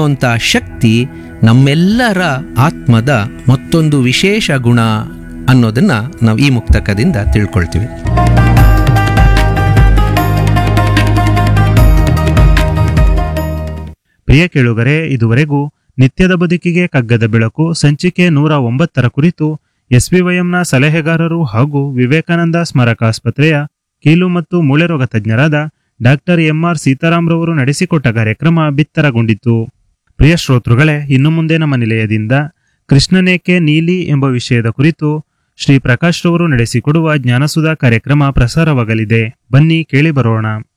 ಅಂತ ಶಕ್ತಿ ನಮ್ಮೆಲ್ಲರ ಆತ್ಮದ ಮತ್ತೊಂದು ವಿಶೇಷ ಗುಣ ಅನ್ನೋದನ್ನ ನಾವು ಈ ಮುಕ್ತಕದಿಂದ ತಿಳ್ಕೊಳ್ತೀವಿ ಪ್ರಿಯ ಕೇಳುಗರೆ ಇದುವರೆಗೂ ನಿತ್ಯದ ಬದುಕಿಗೆ ಕಗ್ಗದ ಬೆಳಕು ಸಂಚಿಕೆ ನೂರ ಒಂಬತ್ತರ ಕುರಿತು ಎಸ್ಬಿವೈಎಂನ ಸಲಹೆಗಾರರು ಹಾಗೂ ವಿವೇಕಾನಂದ ಸ್ಮಾರಕಾಸ್ಪತ್ರೆಯ ಕೀಲು ಮತ್ತು ಮೂಳೆ ರೋಗ ತಜ್ಞರಾದ ಡಾಕ್ಟರ್ ಎಂಆರ್ ಸೀತಾರಾಮ್ರವರು ನಡೆಸಿಕೊಟ್ಟ ಕಾರ್ಯಕ್ರಮ ಬಿತ್ತರಗೊಂಡಿತು ಪ್ರಿಯ ಶ್ರೋತೃಗಳೇ ಇನ್ನು ಮುಂದೆ ನಮ್ಮ ನಿಲಯದಿಂದ ಕೃಷ್ಣನೇಕೆ ನೀಲಿ ಎಂಬ ವಿಷಯದ ಕುರಿತು ಶ್ರೀ ಪ್ರಕಾಶ್ ರವರು ನಡೆಸಿಕೊಡುವ ಜ್ಞಾನಸುಧಾ ಕಾರ್ಯಕ್ರಮ ಪ್ರಸಾರವಾಗಲಿದೆ ಬನ್ನಿ ಕೇಳಿ ಬರೋಣ